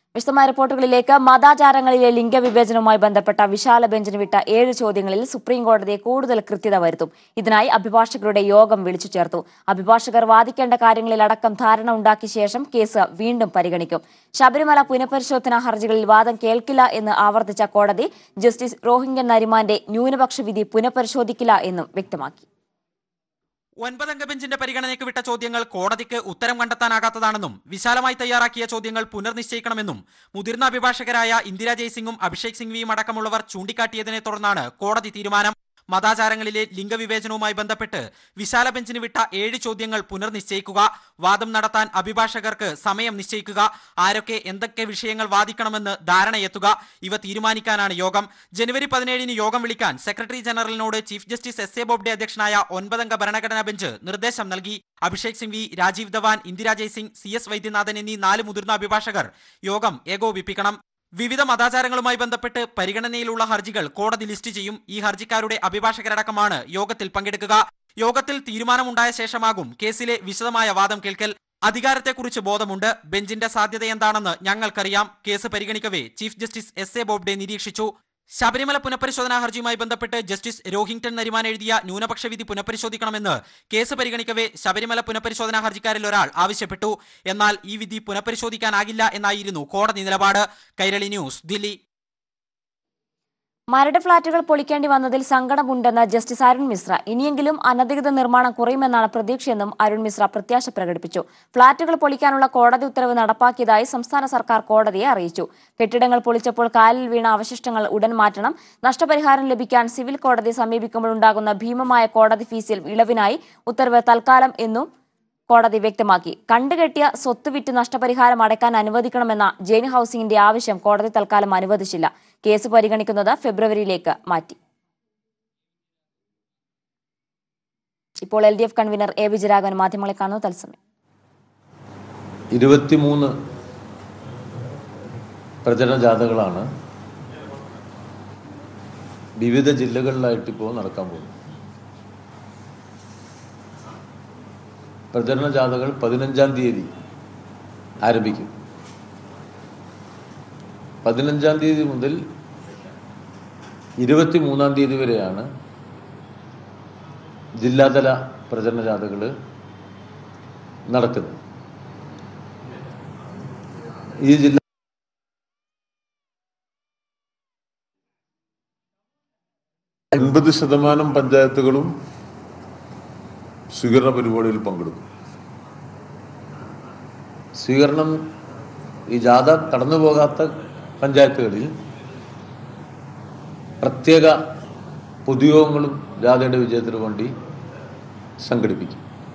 വിശദമായ റിപ്പോർട്ടുകളിലേക്ക് മതാചാരങ്ങളിലെ ലിംഗവിവേചനവുമായി ബന്ധപ്പെട്ട വിശാല ബെഞ്ചിന് വിട്ട ഏഴ് ചോദ്യങ്ങളിൽ സുപ്രീം കോടതി കൂടുതൽ കൃത്യത വരുത്തും ഇതിനായി അഭിഭാഷകരുടെ യോഗം വിളിച്ചു ചേർത്തു അഭിഭാഷകർ വാദിക്കേണ്ട കാര്യങ്ങളിൽ അടക്കം ധാരണ ഉണ്ടാക്കിയ ശേഷം കേസ് വീണ്ടും പരിഗണിക്കും ശബരിമല പുനഃപരിശോധനാ ഹർജികളിൽ വാദം കേൾക്കില്ല എന്ന് ആവർത്തിച്ച കോടതി ജസ്റ്റിസ് റോഹിംഗ്യൻ നരിമാന്റെ ന്യൂനപക്ഷ വിധി പുനഃപരിശോധിക്കില്ല എന്നും വ്യക്തമാക്കി ഒൻപതംഗ ബെഞ്ചിന്റെ പരിഗണനയ്ക്ക് വിട്ട ചോദ്യങ്ങൾ കോടതിക്ക് ഉത്തരം കണ്ടെത്താനാകാത്തതാണെന്നും വിശാലമായി തയ്യാറാക്കിയ ചോദ്യങ്ങൾ പുനർനിശ്ചയിക്കണമെന്നും മുതിർന്ന അഭിഭാഷകരായ ഇന്ദിര ജയ്സിംഗും അഭിഷേക് സിംഗ്വിയും അടക്കമുള്ളവർ ചൂണ്ടിക്കാട്ടിയതിനെ തുടർന്നാണ് കോടതി തീരുമാനം മതാചാരങ്ങളിലെ ലിംഗവിവേചനവുമായി ബന്ധപ്പെട്ട് വിശാല ബെഞ്ചിന് വിട്ട ഏഴ് ചോദ്യങ്ങൾ പുനർനിശ്ചയിക്കുക വാദം നടത്താൻ അഭിഭാഷകർക്ക് സമയം നിശ്ചയിക്കുക ആരൊക്കെ എന്തൊക്കെ വിഷയങ്ങൾ വാദിക്കണമെന്ന് ധാരണയെത്തുക ഇവ തീരുമാനിക്കാനാണ് യോഗം ജനുവരി പതിനേഴിന് യോഗം വിളിക്കാൻ സെക്രട്ടറി ജനറലിനോട് chief justice S A Bobde അധ്യക്ഷനായ ഒൻപതംഗ ഭരണഘടനാ ബെഞ്ച് നിർദ്ദേശം നൽകി അഭിഷേക് സിംഗ്വി രാജീവ് ധവാൻ ഇന്ദിര ജയ്സിംഗ് സി എസ് വൈദ്യനാഥൻ എന്നീ നാല് മുതിർന്ന അഭിഭാഷകർ യോഗം ഏകോപിപ്പിക്കണം വിവിധ മതാചാരങ്ങളുമായി ബന്ധപ്പെട്ട് പരിഗണനയിലുള്ള ഹർജികൾ കോടതി ലിസ്റ്റ് ചെയ്യും ഈ ഹർജിക്കാരുടെ അഭിഭാഷകരടക്കമാണ് യോഗത്തിൽ പങ്കെടുക്കുക യോഗത്തിൽ തീരുമാനമുണ്ടായ ശേഷമാകും കേസിലെ വിശദമായ വാദം കേൾക്കൽ അധികാരത്തെക്കുറിച്ച് ബോധമുണ്ട് ബെഞ്ചിന്റെ സാധ്യത എന്താണെന്ന് ഞങ്ങൾക്കറിയാം കേസ് പരിഗണിക്കവേ chief justice S A Bobde നിരീക്ഷിച്ചു ശബരിമല പുനഃപരിശോധനാ ഹർജിയുമായി ബന്ധപ്പെട്ട് ജസ്റ്റിസ് രോഹിംഗ്ടൺ നരിമാൻ എഴുതിയ ന്യൂനപക്ഷ വിധി പുനഃപരിശോധിക്കണമെന്ന് കേസ് പരിഗണിക്കവേ ശബരിമല പുനഃപരിശോധനാ ഹർജിക്കാരിൽ ഒരാൾ ആവശ്യപ്പെട്ടു എന്നാൽ ഈ വിധി പുനഃപരിശോധിക്കാനാകില്ല എന്നായിരുന്നു കോടതി നിലപാട് കൈരളി ന്യൂസ് ദില്ലി മരട് ഫ്ളാറ്റുകൾ പൊളിക്കേണ്ടി വന്നതിൽ സങ്കടമുണ്ടെന്ന് ജസ്റ്റിസ് അരുൺ മിശ്ര ഇനിയെങ്കിലും അനധികൃത നിർമ്മാണം കുറയുമെന്നാണ് പ്രതീക്ഷയെന്നും അരുൺ മിശ്ര പ്രത്യാശ പ്രകടിപ്പിച്ചു ഫ്ളാറ്റുകൾ പൊളിക്കാനുള്ള കോടതി ഉത്തരവ് നടപ്പാക്കിയതായി സംസ്ഥാന സർക്കാർ കോടതിയെ അറിയിച്ചു കെട്ടിടങ്ങൾ പൊളിച്ചപ്പോൾ കാലിൽ വീണ അവശിഷ്ടങ്ങൾ ഉടൻ മാറ്റണം നഷ്ടപരിഹാരം ലഭിക്കാൻ സിവിൽ കോടതി സമീപിക്കുമ്പോഴുണ്ടാകുന്ന ഭീമമായ കോടതി ഫീസിൽ ഇളവിനായി ഉത്തരവ് തൽക്കാലം എന്നും കോടതി വ്യക്തമാക്കി കണ്ടുകെട്ടിയ സ്വത്ത് വിറ്റ് നഷ്ടപരിഹാരം അടയ്ക്കാൻ അനുവദിക്കണമെന്ന ജെയിൻ ഹൌസിംഗിന്റെ ആവശ്യം കോടതി തൽക്കാലം അനുവദിച്ചില്ല കേസ് പരിഗണിക്കുന്നത് ഫെബ്രുവരിയിലേക്ക് മാറ്റി ഇപ്പോൾ L D F convener A Vijayaraghavan മാധ്യമങ്ങളെ കാണുന്നു തത്സമയം ഇരുപത്തിമൂന്ന് പ്രചരണ ജാഥകളാണ് വിവിധ ജില്ലകളിലായിട്ട് ഇപ്പോൾ നടക്കാൻ പോകുന്നത് പ്രചരണ ജാഥകൾ പതിനഞ്ചാം തീയതി ആരംഭിക്കും പതിനഞ്ചാം തീയതി മുതൽ ഇരുപത്തി മൂന്നാം തീയതി വരെയാണ് ജില്ലാതല പ്രചരണ ജാഥകൾ നടക്കുന്നത് ഈ ജില്ല എൺപത് ശതമാനം പഞ്ചായത്തുകളും സ്വീകരണ പരിപാടിയിൽ പങ്കെടുക്കും സ്വീകരണം ഈ ജാഥ കടന്നു പോകാത്ത പഞ്ചായത്തുകളിൽ പ്രത്യേക പൊതുയോഗങ്ങളും ജാഥയുടെ വിജയത്തിന് വേണ്ടി സംഘടിപ്പിക്കും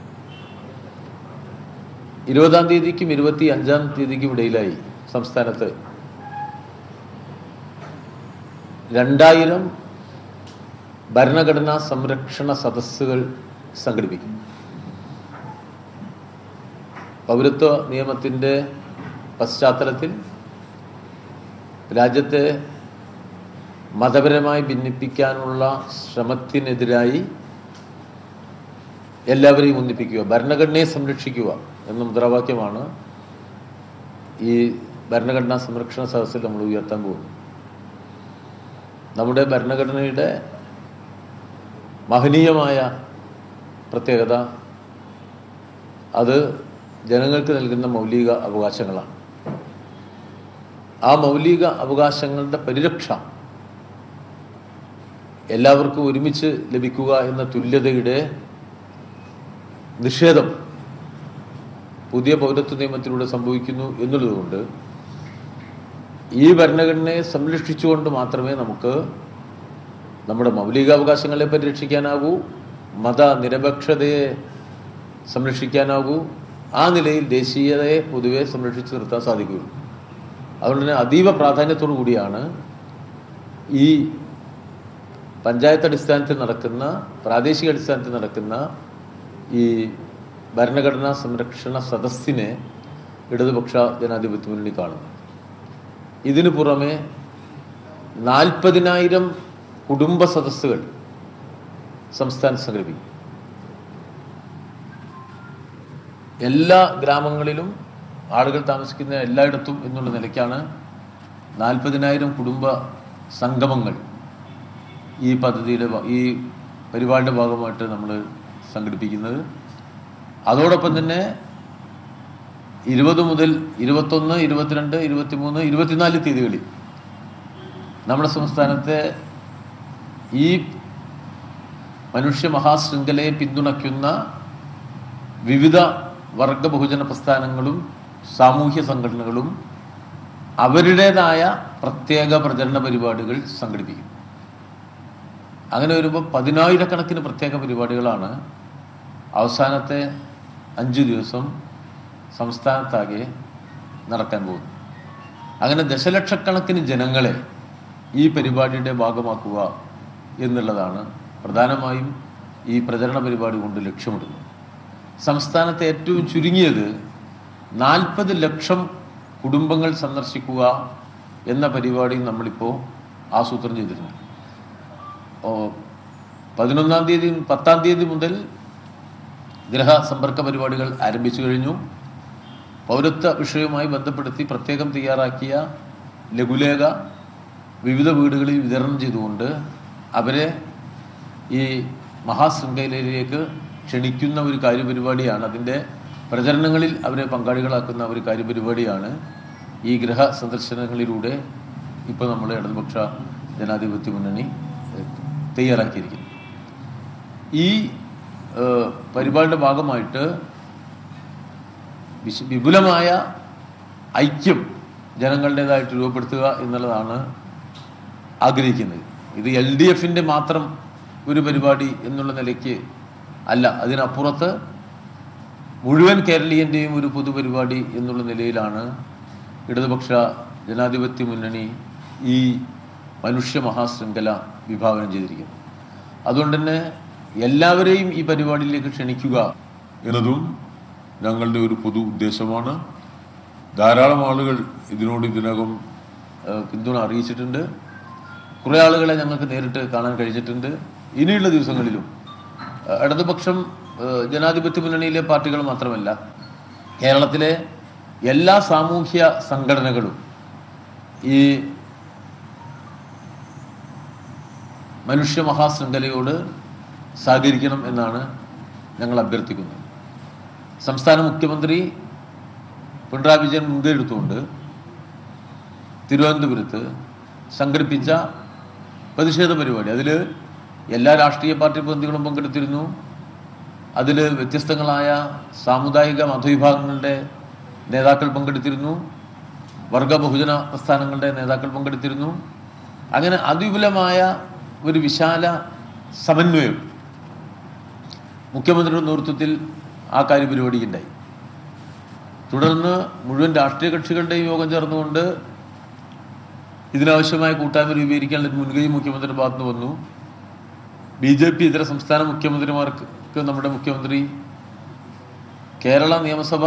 ഇരുപതാം തീയതിക്കും ഇരുപത്തി അഞ്ചാം തീയതിക്കും ഇടയിലായി സംസ്ഥാനത്ത് രണ്ടായിരം ഭരണഘടനാ സംരക്ഷണ സദസ്സുകൾ സംഘടിപ്പിക്കും പൗരത്വ നിയമത്തിൻ്റെ പശ്ചാത്തലത്തിൽ രാജ്യത്തെ മതപരമായി ഭിന്നിപ്പിക്കാനുള്ള ശ്രമത്തിനെതിരായി എല്ലാവരെയും ഒന്നിപ്പിക്കുക ഭരണഘടനയെ സംരക്ഷിക്കുക എന്ന മുദ്രാവാക്യമാണ് ഈ ഭരണഘടനാ സംരക്ഷണ സദസ്സിൽ നമ്മൾ ഉയർത്താൻ പോകുന്നത് നമ്മുടെ ഭരണഘടനയുടെ മഹനീയമായ പ്രത്യേകത അത് ജനങ്ങൾക്ക് നൽകുന്ന മൗലിക അവകാശങ്ങളാണ് ആ മൗലിക അവകാശങ്ങളുടെ പരിരക്ഷ എല്ലാവർക്കും ഒരുമിച്ച് ലഭിക്കുക എന്ന തുല്യതയുടെ നിഷേധം പുതിയ പൗരത്വ നിയമത്തിലൂടെ സംഭവിക്കുന്നു എന്നുള്ളതുകൊണ്ട് ഈ ഭരണഘടനയെ സംരക്ഷിച്ചുകൊണ്ട് മാത്രമേ നമുക്ക് നമ്മുടെ മൗലികാവകാശങ്ങളെ പരിരക്ഷിക്കാനാകൂ മത നിരപേക്ഷതയെ സംരക്ഷിക്കാനാകൂ ആ നിലയിൽ ദേശീയതയെ പൊതുവെ സംരക്ഷിച്ചു നിർത്താൻ സാധിക്കുകയുള്ളൂ അതുകൊണ്ട് തന്നെ അതീവ പ്രാധാന്യത്തോടു കൂടിയാണ് ഈ പഞ്ചായത്ത് അടിസ്ഥാനത്തിൽ നടക്കുന്ന പ്രാദേശിക അടിസ്ഥാനത്തിൽ നടക്കുന്ന ഈ ഭരണഘടനാ സംരക്ഷണ സദസ്സിനെ ഇടതുപക്ഷ ജനാധിപത്യ മുന്നണി കാണുന്നത് ഇതിനു പുറമെ നാൽപ്പതിനായിരം കുടുംബ സദസ്സുകൾ സംസ്ഥാനം സംഘടിപ്പിക്കും എല്ലാ ഗ്രാമങ്ങളിലും ആളുകൾ താമസിക്കുന്ന എല്ലായിടത്തും എന്നുള്ള നിലയ്ക്കാണ് നാൽപ്പതിനായിരം കുടുംബ സംഗമങ്ങൾ ഈ പദ്ധതിയുടെ ഭാ- ഈ പരിപാടിയുടെ ഭാഗമായിട്ട് നമ്മൾ സംഘടിപ്പിക്കുന്നത് അതോടൊപ്പം തന്നെ ഇരുപത് മുതൽ ഇരുപത്തൊന്ന് ഇരുപത്തിരണ്ട് ഇരുപത്തിമൂന്ന് ഇരുപത്തിനാല് തീയതികളിൽ നമ്മുടെ സംസ്ഥാനത്തെ ഈ മനുഷ്യ മഹാശൃംഖലയെ പിന്തുണയ്ക്കുന്ന വിവിധ വർഗ ബഹുജന പ്രസ്ഥാനങ്ങളും സാമൂഹ്യ സംഘടനകളും അവരുടേതായ പ്രത്യേക പ്രചരണ പരിപാടികൾ സംഘടിപ്പിക്കും അങ്ങനെ വരുമ്പോൾ പതിനായിരക്കണക്കിന് പ്രത്യേക പരിപാടികളാണ് അവസാനത്തെ അഞ്ച് ദിവസം സംസ്ഥാനത്താകെ നടക്കാൻ പോകുന്നത് അങ്ങനെ ദശലക്ഷക്കണക്കിന് ജനങ്ങളെ ഈ പരിപാടിയുടെ ഭാഗമാക്കുക എന്നുള്ളതാണ് പ്രധാനമായും ഈ പ്രചരണ പരിപാടി കൊണ്ട് ലക്ഷ്യമിടുന്നത് സംസ്ഥാനത്തെ ഏറ്റവും ചുരുങ്ങിയത് നാൽപ്പത് ലക്ഷം കുടുംബങ്ങൾ സന്ദർശിക്കുക എന്ന പരിപാടി നമ്മളിപ്പോൾ ആസൂത്രണം ചെയ്തിട്ടുണ്ട് ഓ, പതിനൊന്നാം തീയതി പത്താം തീയതി മുതൽ ഗ്രഹസമ്പർക്ക പരിപാടികൾ ആരംഭിച്ചു കഴിഞ്ഞു പൗരത്വ വിഷയവുമായി ബന്ധപ്പെടുത്തി പ്രത്യേകം തയ്യാറാക്കിയ ലഘുലേഖ വിവിധ വീടുകളിൽ വിതരണം ചെയ്തുകൊണ്ട് അവരെ ഈ മഹാശൃംഖലയിലേക്ക് ക്ഷണിക്കുന്ന ഒരു കാര്യപരിപാടിയാണ് അതിൻ്റെ പ്രചരണങ്ങളിൽ അവരെ പങ്കാളികളാക്കുന്ന ഒരു കാര്യപരിപാടിയാണ് ഈ ഗ്രഹ സന്ദർശനങ്ങളിലൂടെ ഇപ്പോൾ നമ്മൾ ഇടതുപക്ഷ ജനാധിപത്യ മുന്നണി ഏഹ്, തയ്യാറാക്കിയിരിക്കുന്നത് ഈ ഏഹ്, പരിപാടിയുടെ ഭാഗമായിട്ട് വിശ- വിപുലമായ ഐക്യം ജനങ്ങളുടേതായിട്ട് രൂപപ്പെടുത്തുക എന്നുള്ളതാണ് ആഗ്രഹിക്കുന്നത് ഇത് എൽ ഡി എഫിൻ്റെ മാത്രം ഒരു പരിപാടി എന്നുള്ള നിലയ്ക്ക് അല്ല അതിനപ്പുറത്ത് മുഴുവൻ കേരളീയൻ്റെയും ഒരു പൊതുപരിപാടി എന്നുള്ള നിലയിലാണ് ഇടതുപക്ഷ ജനാധിപത്യ മുന്നണി ഈ മനുഷ്യ മഹാശൃംഖല വിഭാവനം ചെയ്തിരിക്കുന്നത് അതുകൊണ്ട് തന്നെ എല്ലാവരെയും ഈ പരിപാടിയിലേക്ക് ക്ഷണിക്കുക എന്നതും ഞങ്ങളുടെ ഒരു പൊതു ഉദ്ദേശമാണ് ധാരാളം ആളുകൾ ഇതിനോട് ഇതിനകം ഏഹ്, പിന്തുണ അറിയിച്ചിട്ടുണ്ട് കുറേ ആളുകളെ ഞങ്ങൾക്ക് നേരിട്ട് കാണാൻ കഴിഞ്ഞിട്ടുണ്ട് ഇനിയുള്ള ദിവസങ്ങളിലും ഏഹ്, ഇടതുപക്ഷം ഏഹ്, ജനാധിപത്യ മുന്നണിയിലെ പാർട്ടികൾ മാത്രമല്ല കേരളത്തിലെ എല്ലാ സാമൂഹ്യ സംഘടനകളും ഈ മനുഷ്യ മഹാശൃംഖലയോട് സഹകരിക്കണം എന്നാണ് ഞങ്ങൾ അഭ്യർത്ഥിക്കുന്നത് സംസ്ഥാന മുഖ്യമന്ത്രി പിണറായി വിജയൻ മുൻകൈ എടുത്തുകൊണ്ട് തിരുവനന്തപുരത്ത് സംഘടിപ്പിച്ച പ്രതിഷേധ പരിപാടി അതിൽ എല്ലാ രാഷ്ട്രീയ പാർട്ടി പ്രതിനിധികളും പങ്കെടുത്തിരുന്നു അതിൽ വ്യത്യസ്തങ്ങളായ സാമുദായിക മതവിഭാഗങ്ങളുടെ നേതാക്കൾ പങ്കെടുത്തിരുന്നു വർഗ ബഹുജന പ്രസ്ഥാനങ്ങളുടെ നേതാക്കൾ പങ്കെടുത്തിരുന്നു അങ്ങനെ അതിവിപുലമായ ഒരു വിശാല സമന്വയം മുഖ്യമന്ത്രിയുടെ നേതൃത്വത്തിൽ ആ കാര്യപരിപാടിക്കുണ്ടായി തുടർന്ന് മുഴുവൻ രാഷ്ട്രീയ കക്ഷികളുടെയും യോഗം ചേർന്നുകൊണ്ട് ഇതിനാവശ്യമായ കൂട്ടായ്മ രൂപീകരിക്കാനുള്ള ഒരു മുൻകൈ മുഖ്യമന്ത്രിയുടെ ഭാഗത്ത് നിന്ന് വന്നു ബി ജെ പി ഇതര സംസ്ഥാന മുഖ്യമന്ത്രിമാർക്ക് നമ്മുടെ മുഖ്യമന്ത്രി കേരള നിയമസഭ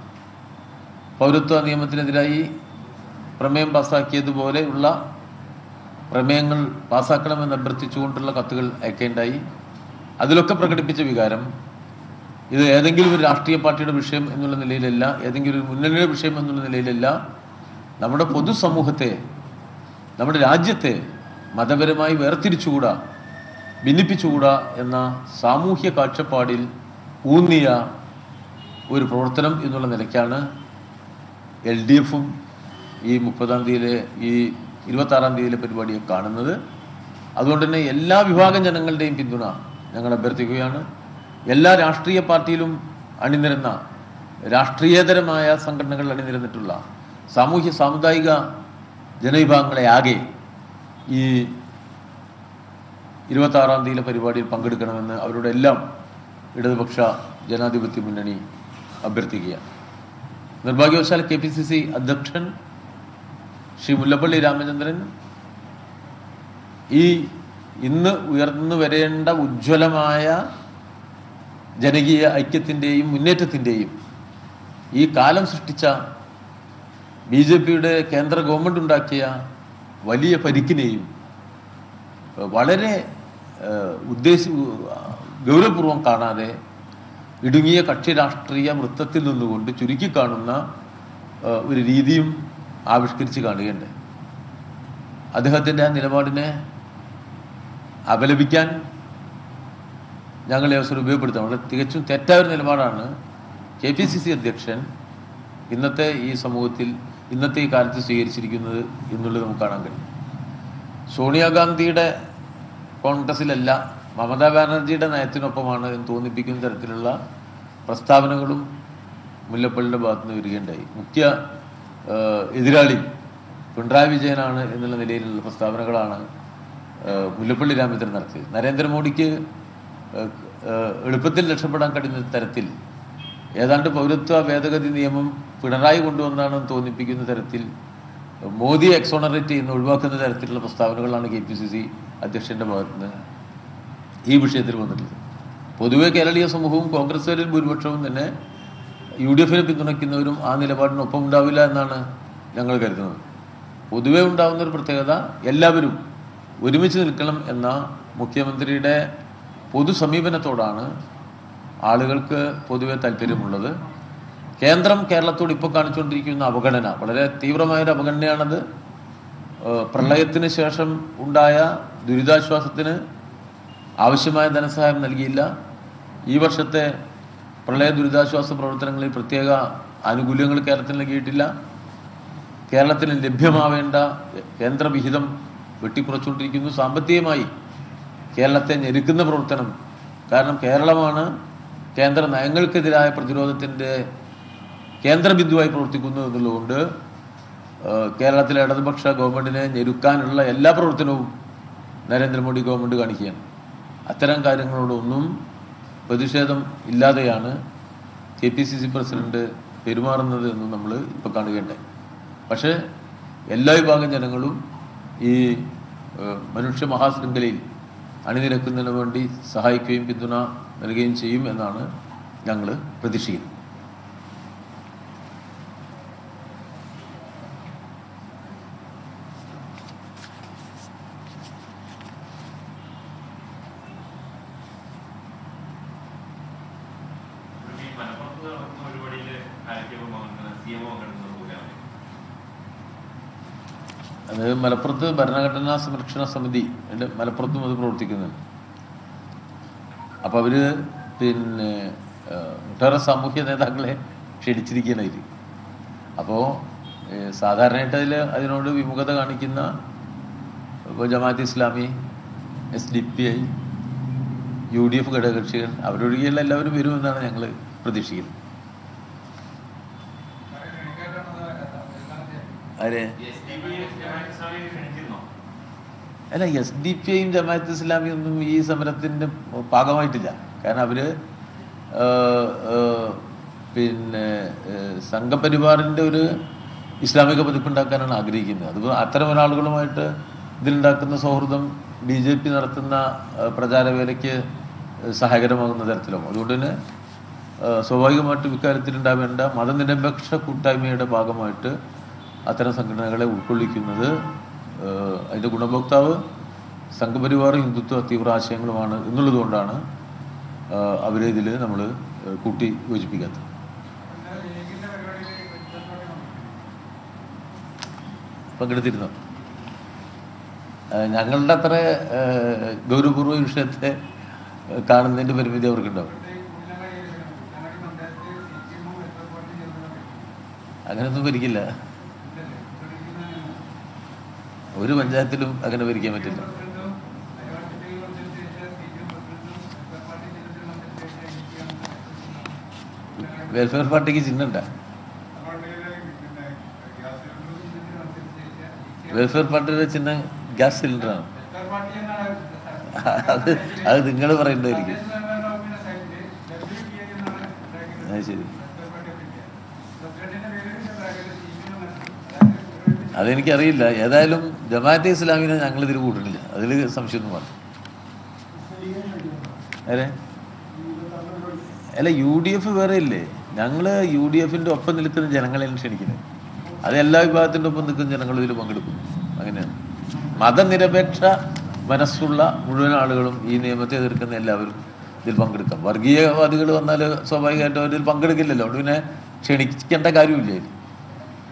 പൗരത്വ നിയമത്തിനെതിരായി പ്രമേയം പാസ്സാക്കിയതുപോലെ ഉള്ള പ്രമേയങ്ങൾ പാസ്സാക്കണമെന്ന് അഭ്യർത്ഥിച്ചുകൊണ്ടുള്ള കത്തുകൾ അയക്കേണ്ടായി അതിലൊക്കെ പ്രകടിപ്പിച്ച വികാരം ഇത് ഏതെങ്കിലും ഒരു രാഷ്ട്രീയ പാർട്ടിയുടെ വിഷയം എന്നുള്ള നിലയിലല്ല ഏതെങ്കിലും ഒരു മുന്നണിയുടെ വിഷയം എന്നുള്ള നിലയിലല്ല നമ്മുടെ പൊതുസമൂഹത്തെ നമ്മുടെ രാജ്യത്തെ മതപരമായി വേർതിരിച്ചുകൂടാ ഭിന്നിപ്പിച്ചുകൂടാ എന്ന സാമൂഹ്യ കാഴ്ചപ്പാടിൽ ഊന്നിയ ഒരു പ്രവർത്തനം എന്നുള്ള നിലയ്ക്കാണ് എൽ ഡി എഫും ഈ മുപ്പതാം തീയതിയിലെ ഈ ഇരുപത്താറാം തീയതിയിലെ പരിപാടിയെ കാണുന്നത് അതുകൊണ്ട് തന്നെ എല്ലാ വിഭാഗം ജനങ്ങളുടെയും പിന്തുണ ഞങ്ങൾ അഭ്യർത്ഥിക്കുകയാണ് എല്ലാ രാഷ്ട്രീയ പാർട്ടിയിലും അണിനിരന്ന രാഷ്ട്രീയേതരമായ സംഘടനകൾ അണിനിരന്നിട്ടുള്ള സാമൂഹ്യ സാമുദായിക ജനവിഭാഗങ്ങളെ ആകെ ഈ ഇരുപത്താറാം തീയതിയിലെ പരിപാടിയിൽ പങ്കെടുക്കണമെന്ന് അവരുടെ എല്ലാം ഇടതുപക്ഷ ജനാധിപത്യ മുന്നണി അഭ്യർത്ഥിക്കുകയാണ് നിർഭാഗ്യവശാൽ കെ പി സി സി അധ്യക്ഷൻ ശ്രീ മുല്ലപ്പള്ളി രാമചന്ദ്രൻ ഈ ഇന്ന് ഉയർന്നു വരേണ്ട ഉജ്ജ്വലമായ ജനകീയ ഐക്യത്തിൻ്റെയും മുന്നേറ്റത്തിൻ്റെയും ഈ കാലം സൃഷ്ടിച്ച ബി ജെ പിയുടെ കേന്ദ്ര ഗവൺമെൻറ് ഉണ്ടാക്കിയ വലിയ പരിക്കിനെയും ഏഹ്, വളരെ ഏഹ്, ഉദ്ദേശി ഗൗരവപൂർവ്വം കാണാതെ ഇടുങ്ങിയ കക്ഷി രാഷ്ട്രീയ വൃത്തത്തിൽ നിന്നുകൊണ്ട് ചുരുക്കി കാണുന്ന ഏഹ്, ഒരു രീതിയും ആവിഷ്കരിച്ച് കാണുകയുണ്ട് അദ്ദേഹത്തിൻ്റെ ആ നിലപാടിനെ അപലപിക്കാൻ ഞങ്ങൾ ഈ അവസരം ഉപയോഗപ്പെടുത്താം വളരെ തികച്ചും തെറ്റായ ഒരു നിലപാടാണ് കെ പി സി സി അധ്യക്ഷൻ ഇന്നത്തെ ഈ സമൂഹത്തിൽ ഇന്നത്തെ ഈ കാലത്ത് സ്വീകരിച്ചിരിക്കുന്നത് എന്നുള്ളത് നമുക്ക് കാണാൻ കഴിയും സോണിയാഗാന്ധിയുടെ കോൺഗ്രസിലല്ല മമതാ ബാനർജിയുടെ നയത്തിനൊപ്പമാണ് എന്ന് തോന്നിപ്പിക്കുന്ന തരത്തിലുള്ള പ്രസ്താവനകളും മുല്ലപ്പള്ളിയുടെ ഭാഗത്ത് നിന്ന് വരികയുണ്ടായി മുഖ്യ ഏഹ്, എതിരാളി പിണറായി വിജയനാണ് എന്നുള്ള നിലയിലുള്ള പ്രസ്താവനകളാണ് ഏഹ്, മുല്ലപ്പള്ളി രാമചന്ദ്രൻ നടത്തിയത് നരേന്ദ്രമോദിക്ക് ഏഹ്, ഏഹ്, എളുപ്പത്തിൽ രക്ഷപ്പെടാൻ കഴിയുന്ന തരത്തിൽ ഏതാണ്ട് പൗരത്വ ഭേദഗതി നിയമം പിണറായി കൊണ്ടുവന്നാണെന്ന് തോന്നിപ്പിക്കുന്ന തരത്തിൽ മോദിയെ എക്സോണറേറ്റ് ചെയ്യുന്ന ഒഴിവാക്കുന്ന തരത്തിലുള്ള പ്രസ്താവനകളാണ് കെ പി സി സി അധ്യക്ഷൻ്റെ ഭാഗത്തുനിന്ന് ഈ വിഷയത്തിൽ വന്നിട്ടുള്ളത് പൊതുവെ കേരളീയ സമൂഹവും കോൺഗ്രസ്സുകാരിൽ ഭൂരിപക്ഷവും തന്നെ യു ഡി എഫിനെ പിന്തുണയ്ക്കുന്നവരും ആ നിലപാടിനൊപ്പം ഉണ്ടാവില്ല എന്നാണ് ഞങ്ങൾ കരുതുന്നത് പൊതുവെ ഉണ്ടാകുന്ന ഒരു പ്രത്യേകത എല്ലാവരും ഒരുമിച്ച് നിൽക്കണം എന്ന മുഖ്യമന്ത്രിയുടെ പൊതു സമീപനത്തോടാണ് ആളുകൾക്ക് പൊതുവെ താല്പര്യമുള്ളത് കേന്ദ്രം കേരളത്തോട് ഇപ്പോൾ കാണിച്ചുകൊണ്ടിരിക്കുന്ന അവഗണന വളരെ തീവ്രമായൊരു അവഗണനയാണത് ഏഹ് പ്രളയത്തിന് ശേഷം ഉണ്ടായ ദുരിതാശ്വാസത്തിന് ആവശ്യമായ ധനസഹായം നൽകിയില്ല ഈ വർഷത്തെ പ്രളയ ദുരിതാശ്വാസ പ്രവർത്തനങ്ങളിൽ പ്രത്യേക ആനുകൂല്യങ്ങൾ കേരളത്തിന് നൽകിയിട്ടില്ല കേരളത്തിന് ലഭ്യമാവേണ്ട കേന്ദ്രവിഹിതം വെട്ടിക്കുറച്ചുകൊണ്ടിരിക്കുന്നു സാമ്പത്തികമായി കേരളത്തെ ഞെരുക്കുന്ന പ്രവർത്തനം കാരണം കേരളമാണ് കേന്ദ്ര നയങ്ങൾക്കെതിരായ പ്രതിരോധത്തിൻ്റെ കേന്ദ്രബിന്ദുവായി പ്രവർത്തിക്കുന്നു എന്നുള്ളതുകൊണ്ട് ഏഹ്, കേരളത്തിലെ ഇടതുപക്ഷ ഗവൺമെൻറ്റിനെ ഞെരുക്കാനുള്ള എല്ലാ പ്രവർത്തനവും നരേന്ദ്രമോദി ഗവൺമെൻറ് കാണിക്കുകയാണ് അത്തരം കാര്യങ്ങളോടൊന്നും പ്രതിഷേധം ഇല്ലാതെയാണ് K P C C president പെരുമാറുന്നത് എന്ന് നമ്മൾ ഇപ്പോൾ കാണുകയുണ്ടായി പക്ഷേ എല്ലാ വിഭാഗം ജനങ്ങളും ഈ ഏഹ്, മനുഷ്യ മഹാശൃംഖലയിൽ അണിനിരക്കുന്നതിന് വേണ്ടി സഹായിക്കുകയും പിന്തുണ നൽകുകയും ചെയ്യും എന്നാണ് ഞങ്ങൾ പ്രതീക്ഷിക്കുന്നത് ഈ മലപ്പുറത്ത് നടക്കുന്ന പരിപാടിയില് ആരൊക്കെയോ പങ്കെടുക്കുന്ന സി എം പങ്കെടുക്കുന്ന പോലെയാണ് അത് മലപ്പുറത്ത് ഭരണഘടനാ സംരക്ഷണ സമിതി ഉണ്ട് മലപ്പുറത്തും അത് പ്രവർത്തിക്കുന്നുണ്ട് അപ്പോൾ അവർ പിന്നെ ഏഹ്, ഒട്ടേറെ സാമൂഹ്യ നേതാക്കളെ ക്ഷണിച്ചിരിക്കുകയാണ് അതിൽ അപ്പോൾ സാധാരണയായിട്ട് അതിൽ അതിനോട് വിമുഖത കാണിക്കുന്ന ഇപ്പോൾ Jamaat Islami S D P I U D F ഘടകകക്ഷികൾ അവരൊഴികെയുള്ള എല്ലാവരും വരുമെന്നാണ് ഞങ്ങൾ പ്രതീക്ഷിക്കുന്നത് ആരെ S D P Jamaat Islami ക്ഷണിച്ചിരുന്നോ അല്ല എസ് ഡി പി ഐയും ജമാഅത്ത് ഇസ്ലാമി ഒന്നും ഈ സമരത്തിൻ്റെ ഭാഗമായിട്ടില്ല കാരണം അവർ പിന്നെ ഏഹ്, സംഘപരിവാറിൻ്റെ ഒരു ഇസ്ലാമിക പതിപ്പുണ്ടാക്കാനാണ് ആഗ്രഹിക്കുന്നത് അത് അത്തരം ഒരാളുകളുമായിട്ട് ഇതിലുണ്ടാക്കുന്ന സൗഹൃദം ബി ജെ പി നടത്തുന്ന ഏഹ്, പ്രചാരവേലയ്ക്ക് സഹായകരമാകുന്ന തരത്തിലാവും അതുകൊണ്ട് തന്നെ ഏഹ്, സ്വാഭാവികമായിട്ടും ഇക്കാര്യത്തിൽ ഉണ്ടാവേണ്ട മതനിരപേക്ഷ കൂട്ടായ്മയുടെ ഭാഗമായിട്ട് അത്തരം സംഘടനകളെ ഉൾക്കൊള്ളിക്കുന്നത് ഏഹ്, അതിൻ്റെ ഗുണഭോക്താവ് സംഘപരിവാർ ഹിന്ദുത്വ തീവ്ര ആശയങ്ങളുമാണ് എന്നുള്ളതുകൊണ്ടാണ് ഏഹ്, അവരെ ഇതിൽ നമ്മൾ കൂട്ടി യോജിപ്പിക്കാത്തത് പങ്കെടുത്തിരുന്നു ഏഹ്, ഞങ്ങളുടെ അത്ര ഏഹ്, ഗൗരവപൂർവ്വ ഈ വിഷയത്തെ ഏഹ്, കാണുന്നതിൻ്റെ പരിമിതി അവർക്കുണ്ടാവും അങ്ങനെയൊന്നും ഭരിക്കില്ല ഒരു പഞ്ചായത്തിലും അങ്ങനെ ഭരിക്കാൻ പറ്റില്ല വെൽഫെയർ പാർട്ടിക്ക് ചിഹ്നണ്ട വെൽഫെയർ പാർട്ടിയുടെ ചിഹ്നം ഗ്യാസ് സിലിണ്ടറാണ് അത് അത് നിങ്ങൾ പറയേണ്ടതായിരിക്കും അത് ശരി അതെനിക്കറിയില്ല ഏതായാലും ജമാഅത്തെ ഇസ്ലാമിനെ ഞങ്ങൾ ഇതിൽ കൂട്ടണില്ല അതിൽ സംശയമൊന്നും പറഞ്ഞു അല്ലേ അല്ല യു ഡി എഫ് വേറെ ഇല്ലേ ഞങ്ങൾ യു ഡി എഫിൻ്റെ ഒപ്പം നിൽക്കുന്ന ജനങ്ങളെയാണ് ക്ഷണിക്കുന്നത് അത് എല്ലാ വിഭാഗത്തിൻ്റെ ഒപ്പം നിൽക്കുന്ന ജനങ്ങൾ ഇതിൽ പങ്കെടുക്കും അങ്ങനെയാണ് മതനിരപേക്ഷ മനസ്സുള്ള മുഴുവൻ ആളുകളും ഈ നിയമത്തെ എതിർക്കുന്ന എല്ലാവരും ഇതിൽ പങ്കെടുക്കാം വർഗീയവാദികൾ വന്നാൽ സ്വാഭാവികമായിട്ടും അവരിൽ പങ്കെടുക്കില്ലല്ലോ അതുകൊണ്ട് പിന്നെ ക്ഷണിക്കേണ്ട കാര്യമില്ല ഇതിൽ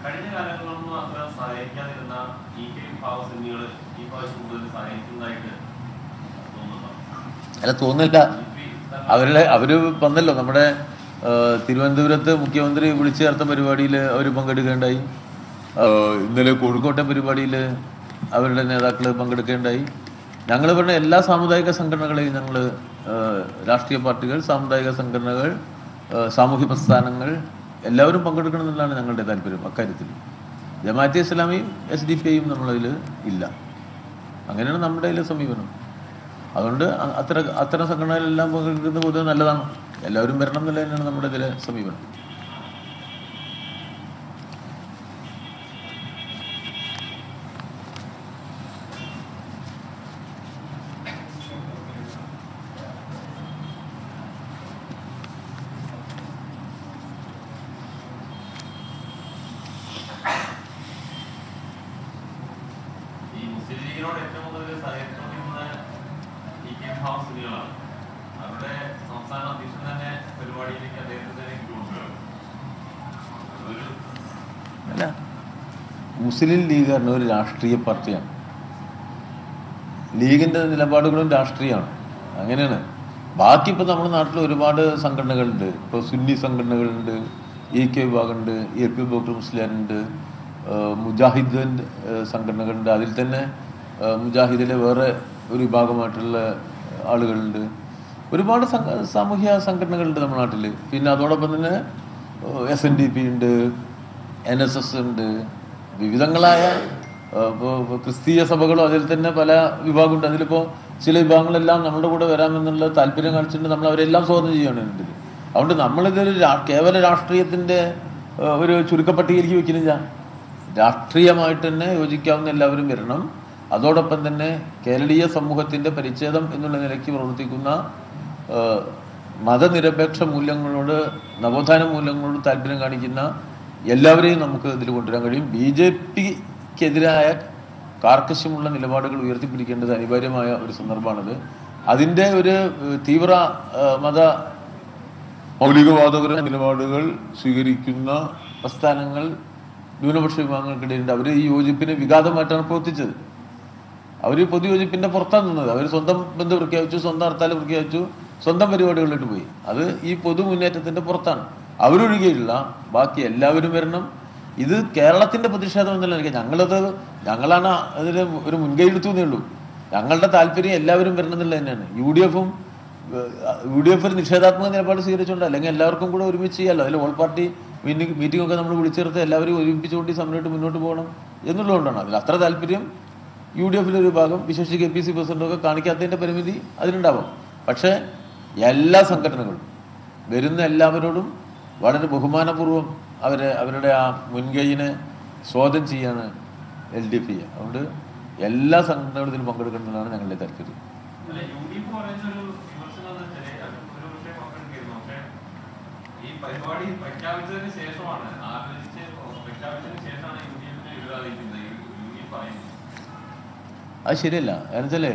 ഒന്നും അത്ര സഹായിക്കാതിരുന്ന ഈ കെ പാവ സിനിമകൾ ഈ പ്രാവശ്യം കൂടുതൽ സഹായിക്കുന്നതായിട്ട് തോന്നുന്നുണ്ടോ അല്ല തോന്നില്ല അവരുടെ അവര് വന്നല്ലോ നമ്മുടെ ആ, തിരുവനന്തപുരത്ത് മുഖ്യമന്ത്രി വിളിച്ചു ചേർത്ത പരിപാടിയിൽ അവർ പങ്കെടുക്കേണ്ടായി ആ, ഇന്നലെ കോഴിക്കോട്ടെ പരിപാടിയിൽ അവരുടെ നേതാക്കൾ പങ്കെടുക്കേണ്ടായി ഞങ്ങൾ പറഞ്ഞ എല്ലാ സാമുദായിക സംഘടനകളെയും ഞങ്ങൾ രാഷ്ട്രീയ പാർട്ടികൾ സാമുദായിക സംഘടനകൾ ആ, സാമൂഹ്യ പ്രസ്ഥാനങ്ങൾ എല്ലാവരും പങ്കെടുക്കണം എന്നുള്ളതാണ് ഞങ്ങളുടെ താല്പര്യം അക്കാര്യത്തിൽ ജമാഅത്തെ ഇസ്ലാമിയും എസ് ഡി പി ഐയും നമ്മളതിൽ ഇല്ല അങ്ങനെയാണ് നമ്മുടെ അതിലെ സമീപനം അതുകൊണ്ട് അ- അത്ര അത്തരം സംഘടനകളെല്ലാം പങ്കെടുക്കുന്നത് പൊതുവെ നല്ലതാണ് എല്ലാവരും വരണം എന്നുള്ളത് തന്നെയാണ് നമ്മുടെ ഇതിലെ സമീപനം ഈ മുസ്ലിം ലീഗിനോട് ഏറ്റവും കൂടുതൽ സഹകരിച്ചുകൊണ്ടിരുന്ന ഈ കെ പാവ സിനിമകളാണ് അവരുടെ സംസ്ഥാന അധ്യക്ഷൻ തന്നെ പരിപാടിയിലേക്ക് അദ്ദേഹത്തെ തന്നെ കൊണ്ടുവരും ഒരു അല്ല മുസ്ലിം ലീഗ് പറഞ്ഞ ഒരു രാഷ്ട്രീയ പാർട്ടിയാണ് ലീഗിന്റെ നിലപാടുകളും രാഷ്ട്രീയമാണ് അങ്ങനെയാണ് ബാക്കി ഇപ്പം നമ്മുടെ നാട്ടിൽ ഒരുപാട് സംഘടനകളുണ്ട് ഇപ്പോൾ സുന്നി സംഘടനകളുണ്ട് ഇ കെ വിഭാഗമുണ്ട് എ പി ഡോക്ടർ മുസ്ലിയാനുണ്ട് മുജാഹിദ് സംഘടനകളുണ്ട് അതിൽ തന്നെ ആ, മുജാഹിദിലെ വേറെ ഒരു വിഭാഗമായിട്ടുള്ള ആളുകളുണ്ട് ഒരുപാട് സംഘ സാമൂഹ്യ സംഘടനകളുണ്ട് നമ്മുടെ നാട്ടിൽ പിന്നെ അതോടൊപ്പം തന്നെ എസ് എൻ ഡി പി ഉണ്ട് എൻ എസ് എസ് ഉണ്ട് വിവിധങ്ങളായ ഇപ്പോൾ ക്രിസ്തീയ സഭകളും അതിൽ തന്നെ പല വിഭാഗമുണ്ട് അതിലിപ്പോൾ ചില വിഭാഗങ്ങളെല്ലാം നമ്മുടെ കൂടെ വരാമെന്നുള്ള താല്പര്യം കാണിച്ചിട്ട് നമ്മൾ അവരെല്ലാം സ്വാഗതം ചെയ്യുകയാണ് ഇതിൽ അതുകൊണ്ട് നമ്മളിതൊരു രാ- കേവല രാഷ്ട്രീയത്തിൻ്റെ ഏഹ്, ഒരു ചുരുക്കപ്പട്ടികയിലേക്ക് വെക്കുന്നില്ല രാഷ്ട്രീയമായിട്ട് തന്നെ യോജിക്കാവുന്ന എല്ലാവരും വരണം അതോടൊപ്പം തന്നെ കേരളീയ സമൂഹത്തിൻ്റെ പരിച്ഛേദം എന്നുള്ള നിലയ്ക്ക് പ്രവർത്തിക്കുന്ന ഏഹ്, മതനിരപേക്ഷ മൂല്യങ്ങളോട് നവോത്ഥാന മൂല്യങ്ങളോട് താല്പര്യം കാണിക്കുന്ന എല്ലാവരെയും നമുക്ക് ഇതിൽ കൊണ്ടുവരാൻ കഴിയും ബി ജെ പിക്കെതിരായ കാർക്കശ്യമുള്ള നിലപാടുകൾ ഉയർത്തിപ്പിടിക്കേണ്ടത് അനിവാര്യമായ ഒരു സന്ദർഭമാണത് അതിൻ്റെ ഒരു ഏഹ്, തീവ്ര ഏഹ്, മത മൗലികവാദപര നിലപാടുകൾ സ്വീകരിക്കുന്ന പ്രസ്ഥാനങ്ങൾ ന്യൂനപക്ഷ വിഭാഗങ്ങൾക്കിടയിലുണ്ട് അവർ ഈ യോജിപ്പിനെ വിഘാതമായിട്ടാണ് പ്രവർത്തിച്ചത് അവർ പൊതുയോജിപ്പിന്റെ പുറത്താണ് നിന്നത് അവർ സ്വന്തം ബന്ധം പ്രഖ്യാപിച്ചു സ്വന്തം ഹർത്താൽ പ്രഖ്യാപിച്ചു സ്വന്തം പരിപാടികളിലോട്ട് പോയി അത് ഈ പൊതു മുന്നേറ്റത്തിന്റെ പുറത്താണ് അവരൊഴികെയുള്ള ബാക്കി എല്ലാവരും വരണം ഇത് കേരളത്തിന്റെ പ്രതിഷേധം എന്നല്ല എനിക്ക് ഞങ്ങളത് ഞങ്ങളാണ് അതിൽ ഒരു മുൻകൈ എടുത്തു എന്നേ ഉള്ളൂ ഞങ്ങളുടെ താല്പര്യം എല്ലാവരും വരണം എന്നുള്ളത് തന്നെയാണ് യു ഡി എഫും യു ഡി എഫ് ഒരു നിഷേധാത്മക നിലപാട് സ്വീകരിച്ചുകൊണ്ട് അല്ലെങ്കിൽ എല്ലാവർക്കും കൂടെ ഒരുമിച്ച് ചെയ്യാമല്ലോ അതിൽ ഓൾ പാർട്ടി മീറ്റിംഗ് മീറ്റിംഗ് ഒക്കെ നമ്മൾ വിളിച്ചെടുത്ത് എല്ലാവരും ഒരുമിച്ചുകൊണ്ട് ഈ സമരമായിട്ട് മുന്നോട്ട് പോകണം എന്നുള്ളതുകൊണ്ടാണ് അതിൽ അത്ര താല്പര്യം യു ഡി എഫിലെ ഒരു ഭാഗം വിശേഷിച്ച് കെ പി സി പ്രസിഡന്റൊക്കെ കാണിക്കാത്തതിന്റെ പരിമിതി അതിനുണ്ടാവും പക്ഷേ എല്ലാ സംഘടനകളും വരുന്ന എല്ലാവരോടും വളരെ ബഹുമാനപൂർവ്വം അവരെ അവരുടെ ആ മുൻകൈയിനെ സ്വാഗതം ചെയ്യാണ് എൽ ഡി എഫ് അതുകൊണ്ട് എല്ലാ സംഘടനകളും ഇതിൽ പങ്കെടുക്കുന്നതാണ് ഞങ്ങളുടെ താല്പര്യം അല്ല യു ഡി എഫ് പറയുന്ന ഒരു വിമർശനം എന്ന് വെച്ചാല് അത് ഒരു പക്ഷേ പങ്കെടുക്കായിരുന്നു പക്ഷേ ഈ പരിപാടി പ്രഖ്യാപിച്ചതിന് ശേഷമാണ് ആലോചിച്ച് പ്രഖ്യാപിച്ചതിന് ശേഷമാണ് യു ഡി എഫിനെ വിവാദിക്കുന്നത് യു ഡി എഫ് പറയുന്നത് അത് ശരിയല്ല കാരണം വെച്ചാലേ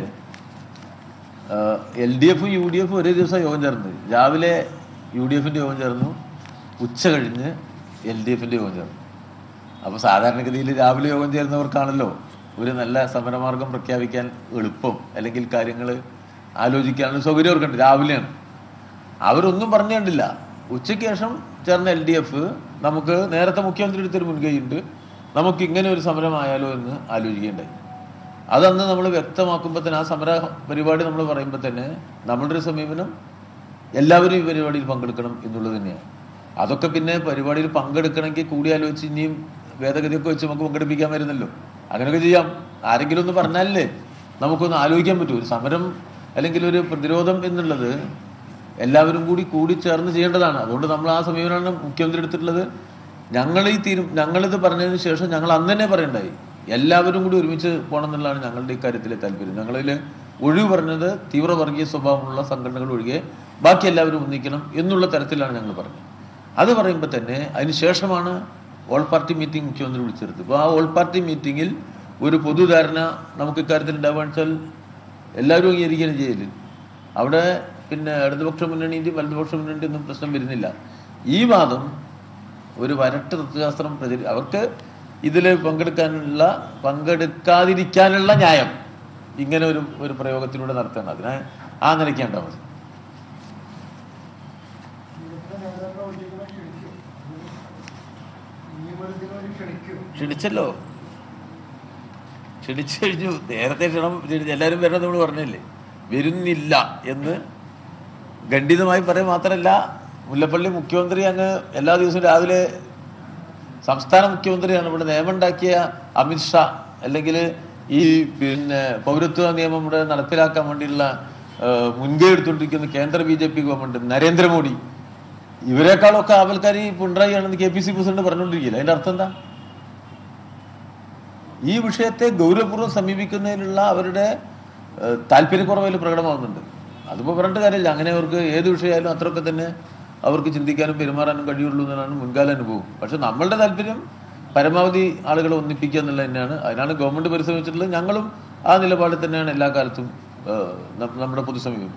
എൽ ഡി എഫും യു ഡി എഫും ഒരേ ദിവസം യോഗം ചേർന്നത് രാവിലെ യു ഡി എഫിൻ്റെ യോഗം ചേർന്നു ഉച്ച കഴിഞ്ഞ് എൽ ഡി എഫിൻ്റെ യോഗം ചേർന്നു അപ്പോൾ സാധാരണഗതിയിൽ രാവിലെ യോഗം ചേരുന്നവർക്കാണല്ലോ ഒരു നല്ല സമരമാർഗം പ്രഖ്യാപിക്കാൻ എളുപ്പം അല്ലെങ്കിൽ കാര്യങ്ങൾ ആലോചിക്കാനുള്ള സൗകര്യം അവർക്കുണ്ട് രാവിലെയാണ് അവരൊന്നും പറഞ്ഞു കണ്ടില്ല ഉച്ചയ്ക്ക് ശേഷം ചേർന്ന എൽ ഡി എഫ് നമുക്ക് നേരത്തെ മുഖ്യമന്ത്രി എടുത്തൊരു മുൻകൈയുണ്ട് നമുക്ക് ഇങ്ങനെ ഒരു സമരമായാലോ എന്ന് ആലോചിക്കേണ്ടായി അതന്ന് നമ്മൾ വ്യക്തമാക്കുമ്പോൾ തന്നെ ആ സമര പരിപാടി നമ്മൾ പറയുമ്പോൾ തന്നെ നമ്മളുടെ ഒരു സമീപനം എല്ലാവരും ഈ പരിപാടിയിൽ പങ്കെടുക്കണം എന്നുള്ളത് തന്നെയാണ് അതൊക്കെ പിന്നെ പരിപാടിയിൽ പങ്കെടുക്കണമെങ്കിൽ കൂടി ആലോചിച്ച് ഇനിയും ഭേദഗതിയൊക്കെ വെച്ച് നമുക്ക് പങ്കെടുപ്പിക്കാൻ വരുന്നല്ലോ അങ്ങനെയൊക്കെ ചെയ്യാം ആരെങ്കിലും ഒന്ന് പറഞ്ഞാലല്ലേ നമുക്കൊന്ന് ആലോചിക്കാൻ പറ്റൂ ഒരു സമരം അല്ലെങ്കിൽ ഒരു പ്രതിരോധം എന്നുള്ളത് എല്ലാവരും കൂടി കൂടി ചേർന്ന് ചെയ്യേണ്ടതാണ് അതുകൊണ്ട് നമ്മൾ ആ സമീപനമാണ് മുഖ്യമന്ത്രി എടുത്തിട്ടുള്ളത് ഞങ്ങൾ ഈ തീരു ഞങ്ങളിത് പറഞ്ഞതിന് ശേഷം ഞങ്ങൾ അന്ന് തന്നെ പറയണ്ടായി എല്ലാവരും കൂടി ഒരുമിച്ച് പോകണം എന്നുള്ളതാണ് ഞങ്ങളുടെ ഈ കാര്യത്തിലെ താല്പര്യം ഞങ്ങളിൽ ഒഴിവ് പറഞ്ഞത് തീവ്ര വർഗീയ സ്വഭാവമുള്ള സംഘടനകൾ ഒഴികെ ബാക്കി എല്ലാവരും ഒന്നിക്കണം എന്നുള്ള തരത്തിലാണ് ഞങ്ങൾ പറഞ്ഞത് അത് പറയുമ്പോൾ തന്നെ അതിന് ശേഷമാണ് ഓൾ പാർട്ടി മീറ്റിംഗ് മുഖ്യമന്ത്രി വിളിച്ചെടുത്തത് അപ്പോൾ ആ ഓൾ പാർട്ടി മീറ്റിങ്ങിൽ ഒരു പൊതുധാരണ നമുക്ക് ഇക്കാര്യത്തിൽ ഉണ്ടാവുകയെന്ന് വെച്ചാൽ എല്ലാവരും അംഗീകരിക്കുകയാണ് ചെയ്യല് അവിടെ പിന്നെ ഇടതുപക്ഷ മുന്നണിൻ്റെയും വലതുപക്ഷ മുന്നണിൻ്റെയും ഒന്നും പ്രശ്നം വരുന്നില്ല ഈ വാദം ഒരു വരട്ട് തത്വശാസ്ത്രം പ്രചരി അവർക്ക് ഇതിൽ പങ്കെടുക്കാനുള്ള പങ്കെടുക്കാതിരിക്കാനുള്ള ന്യായം ഇങ്ങനെ ഒരു ഒരു പ്രയോഗത്തിലൂടെ നടത്തണം അതിനെ ആ നിലയ്ക്കേണ്ട മതി ക്ഷണിച്ചല്ലോ ക്ഷണിച്ചു കഴിഞ്ഞു നേരത്തെ ക്ഷണം ക്ഷണിച്ചു. എല്ലാവരും വരണം നമ്മൾ പറഞ്ഞില്ലേ വരുന്നില്ല എന്ന് ഖണ്ഡിതമായി പറയാൻ മാത്രമല്ല മുല്ലപ്പള്ളി മുഖ്യമന്ത്രി അങ്ങ് എല്ലാ ദിവസവും രാവിലെ സംസ്ഥാന മുഖ്യമന്ത്രിയാണ് ഇവിടെ നിയമം ഉണ്ടാക്കിയ അമിത്ഷാ അല്ലെങ്കിൽ ഈ പിന്നെ പൗരത്വ നിയമം ഇവിടെ നടപ്പിലാക്കാൻ വേണ്ടിയുള്ള ആ, മുൻകൈ എടുത്തുകൊണ്ടിരിക്കുന്ന കേന്ദ്ര B J P government Narendra Modi ഇവരെക്കാളൊക്കെ ആവൽക്കാരി പിണറായി ആണെന്ന് കെ പി സി പ്രസിഡന്റ് പറഞ്ഞുകൊണ്ടിരിക്കില്ല അതിന്റെ അർത്ഥം എന്താ ഈ വിഷയത്തെ ഗൗരവപൂർവ്വം സമീപിക്കുന്നതിനുള്ള അവരുടെ ഏഹ്, താല്പര്യക്കുറവിൽ പ്രകടമാകുന്നുണ്ട് അതിപ്പോൾ പറഞ്ഞിട്ട് കാര്യമില്ല അങ്ങനെ അവർക്ക് ഏത് വിഷയമായാലും അത്രയൊക്കെ തന്നെ അവർക്ക് ചിന്തിക്കാനും പെരുമാറാനും കഴിയുള്ളൂ എന്നതാണ് മുൻകാല അനുഭവം പക്ഷെ നമ്മളുടെ താല്പര്യം പരമാവധി ആളുകളെ ഒന്നിപ്പിക്കുക എന്നുള്ളത് തന്നെയാണ് അതിനാണ് ഗവൺമെന്റ് പരിശ്രമിച്ചിട്ടുള്ളത് ഞങ്ങളും ആ നിലപാടിൽ തന്നെയാണ് എല്ലാ കാലത്തും ഏഹ്, ന- നമ്മുടെ പൊതുസമീപം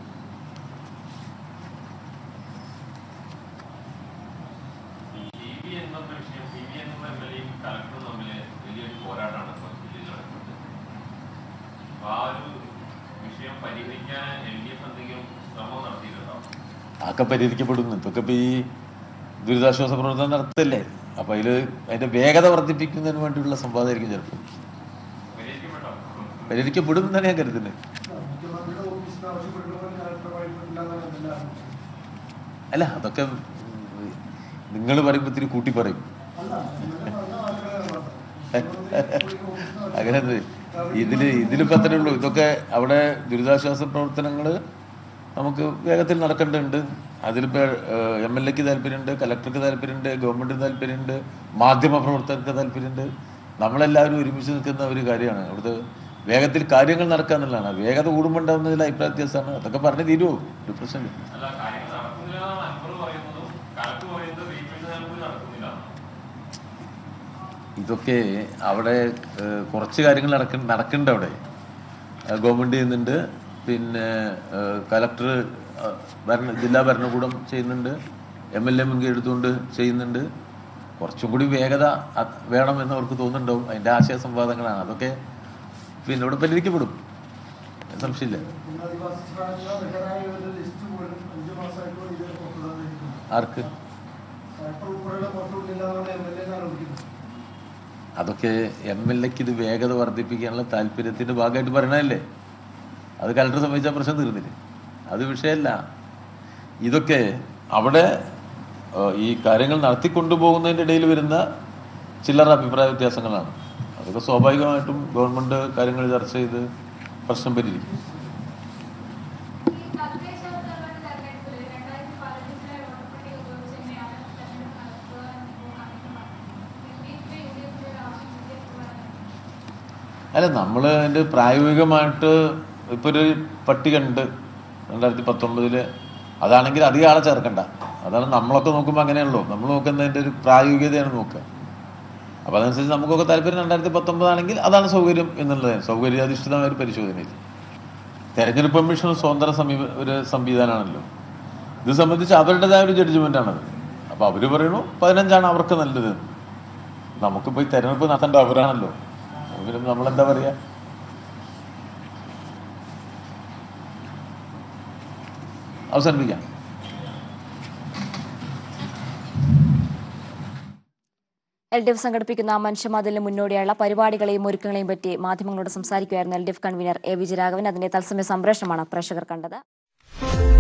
ടി വി എന്നുള്ള വിഷയം ടി വി എന്നുള്ള എം എൽ എയും കലക്ടറും തമ്മിൽ വലിയൊരു പോരാട്ടമാണ് ഇപ്പോൾ ജില്ലയിൽ നടക്കുന്നത് അപ്പൊ ആ ഒരു വിഷയം പരിഹരിക്കാൻ എൽ ഡി എഫ് എന്തെങ്കിലും ശ്രമം നടത്തിയിട്ടുണ്ടോ അതൊക്കെ പരിഹരിക്കപ്പെടുന്നു ഇതൊക്കെ ഇപ്പൊ ഈ ദുരിതാശ്വാസ പ്രവർത്തനം നടത്തല്ലേ അപ്പൊ അതില് അതിന്റെ വേഗത വർദ്ധിപ്പിക്കുന്നതിന് വേണ്ടിയുള്ള സംവാദമായിരിക്കും ചിലപ്പോൾ പരിഹരിക്കപ്പെട്ടോ പരിഹരിക്കപ്പെടും എന്നാണ് ഞാൻ കരുതുന്നത് മുഖ്യമന്ത്രിയുടെ ഓഫീസിന് ആവശ്യപ്പെടുന്ന പോലെ കലക്ടർ വായ്പയില്ലാന്നാണ് എൻ്റെ അല്ല അതൊക്കെ നിങ്ങൾ പറയുമ്പോൾ ഇത്തിരി കൂട്ടി പറയും അല്ല ഇന്നലെ പറഞ്ഞ വാക്കുകളാണ് പറഞ്ഞത്. അങ്ങനെ അത് ഇതില് ഇതിലിപ്പോ അത്രേ ഉള്ളൂ ഇതൊക്കെ അവിടെ ദുരിതാശ്വാസ പ്രവർത്തനങ്ങൾ നമുക്ക് വേഗത്തിൽ നടക്കേണ്ടതുണ്ട് അതിലിപ്പോ എം എൽ എക്ക് താല്പര്യമുണ്ട് കലക്ടർക്ക് താല്പര്യമുണ്ട് ഗവൺമെന്റിന് താല്പര്യമുണ്ട് മാധ്യമ പ്രവർത്തകർക്ക് താല്പര്യമുണ്ട് നമ്മളെല്ലാവരും ഒരുമിച്ച് നിൽക്കുന്ന ഒരു കാര്യമാണ് അവിടുത്തെ വേഗത്തിൽ കാര്യങ്ങൾ നടക്കുക എന്നുള്ളതാണ് വേഗത കൂടുമ്പോൾ ഉണ്ടാകുന്നതിൽ അഭിപ്രായ വ്യത്യാസമാണ് അതൊക്കെ പറഞ്ഞു തീരുമോ ഒരു പ്രശ്നമില്ല അല്ല കാര്യങ്ങൾ നടക്കുന്നില്ല എന്നാണ് അൻവർ പറയുന്നതും കലക്ടർ പറയുന്നത് റീഫണ്ട് നൽകുന്നത് നടക്കുന്നില്ല ഇതൊക്കെ അവിടെ ഏഹ്, കുറച്ച് കാര്യങ്ങൾ നടക്ക നടക്കുന്നുണ്ട് അവിടെ ഏഹ്, ഗവൺമെന്റ് ചെയ്യുന്നുണ്ട് പിന്നെ ഏഹ്, കലക്ടർ ഏഹ്, ഭരണ ജില്ലാ ഭരണകൂടം ചെയ്യുന്നുണ്ട് എം എൽ എ മുൻകൈ എടുത്തുകൊണ്ട് ചെയ്യുന്നുണ്ട് കുറച്ചും കൂടി വേഗത അ- വേണമെന്ന് അവർക്ക് തോന്നുന്നുണ്ടാവും അതിൻ്റെ ആശയ സംവാദങ്ങളാണ് അതൊക്കെ പിന്നെ ഇവിടെ പരിഹരിക്കപ്പെടും സംശയമില്ല പിന്നെ ആദിവാസി വിഭാഗങ്ങൾ അർഹരായ ഒരു ലിസ്റ്റ് പോലും അഞ്ച് മാസമായിട്ടും ഇതുവരെ പുറത്തുവിടാതിരിക്കുന്നു ആർക്ക് കലക്ടർ ഉൾപ്പെടെ പുറത്തുവിട്ടില്ലാന്നാണ് എം എൽ എ ആരോപിക്കുന്നത് അതൊക്കെ എം എൽ എക്ക് ഇത് വേഗത വർദ്ധിപ്പിക്കാനുള്ള താല്പര്യത്തിന്റെ ഭാഗമായിട്ട് പറയണതല്ലേ അത് കലക്ടർ സംബന്ധിച്ച പ്രശ്നം തീർന്നില്ലേ അത് വിഷയമല്ല ഇതൊക്കെ അവിടെ ഏഹ്, ഈ കാര്യങ്ങൾ നടത്തിക്കൊണ്ടുപോകുന്നതിൻ്റെ ഇടയിൽ വരുന്ന ചില്ലറ അഭിപ്രായ വ്യത്യാസങ്ങളാണ് അതൊക്കെ സ്വാഭാവികമായിട്ടും ഗവൺമെന്റ് കാര്യങ്ങൾ ചർച്ച ചെയ്ത് പ്രശ്നം പരിഹരിക്കും ഈ തദ്ദേശ സ്വയംഭരണ തെരഞ്ഞെടുപ്പിൽ രണ്ടായിരത്തി പതിനഞ്ചിലെ വോട്ടർപട്ടിക ഉപയോഗിച്ച് തന്നെയാണ് തെരഞ്ഞെടുപ്പ് നടത്തുക എന്ന് ഇപ്പോൾ കണക്കുണ്ട്. എൽ ഡി എഫിലെ യു ഡി എഫിലെ ഒരു ആവശ്യം യു ഡി എഫ് പറയുന്നത് അല്ല നമ്മൾ അതിൻ്റെ പ്രായോഗികമായിട്ട് ഇപ്പോൾ ഒരു പട്ടിക ഉണ്ട് രണ്ടായിരത്തി പത്തൊമ്പതില് അതാണെങ്കിൽ അധികം ആളെ ചേർക്കണ്ട അതാണ് നമ്മളൊക്കെ നോക്കുമ്പോൾ അങ്ങനെയുള്ളൂ നമ്മൾ നോക്കുന്നതിൻ്റെ ഒരു പ്രായോഗികതയാണ് നോക്കുക അപ്പോൾ അതനുസരിച്ച് നമുക്കൊക്കെ താല്പര്യം രണ്ടായിരത്തി പത്തൊമ്പതാണെങ്കിൽ അതാണ് സൗകര്യം എന്നുള്ളത് സൗകര്യാധിഷ്ഠിതമായ ഒരു പരിശോധനയിൽ തെരഞ്ഞെടുപ്പ് കമ്മീഷൻ സ്വതന്ത്ര സമീപ ഒരു സംവിധാനമാണല്ലോ ഇത് സംബന്ധിച്ച് അവരുടേതായ ഒരു ജഡ്ജ്മെൻ്റാണത് അപ്പോൾ അവർ പറയണു പതിനഞ്ചാണ് അവർക്ക് നല്ലത് നമുക്കിപ്പോൾ ഈ തെരഞ്ഞെടുപ്പ് നടത്തേണ്ട അവരാണല്ലോ എങ്കിലും നമ്മളെന്താ പറയുക അവസാനിപ്പിക്കാം എൽ ഡി എഫ് സംഘടിപ്പിക്കുന്ന മനുഷ്യമതിലിന് മുന്നോടിയായുള്ള പരിപാടികളെയും ഒരുക്കങ്ങളെയും പറ്റി മാധ്യമങ്ങളോട് സംസാരിക്കുകയായിരുന്നു L D F convener A Vijayaraghavan അതിന്റെ തത്സമയ സംപ്രേഷണമാണ് പ്രേക്ഷകർ കണ്ടത്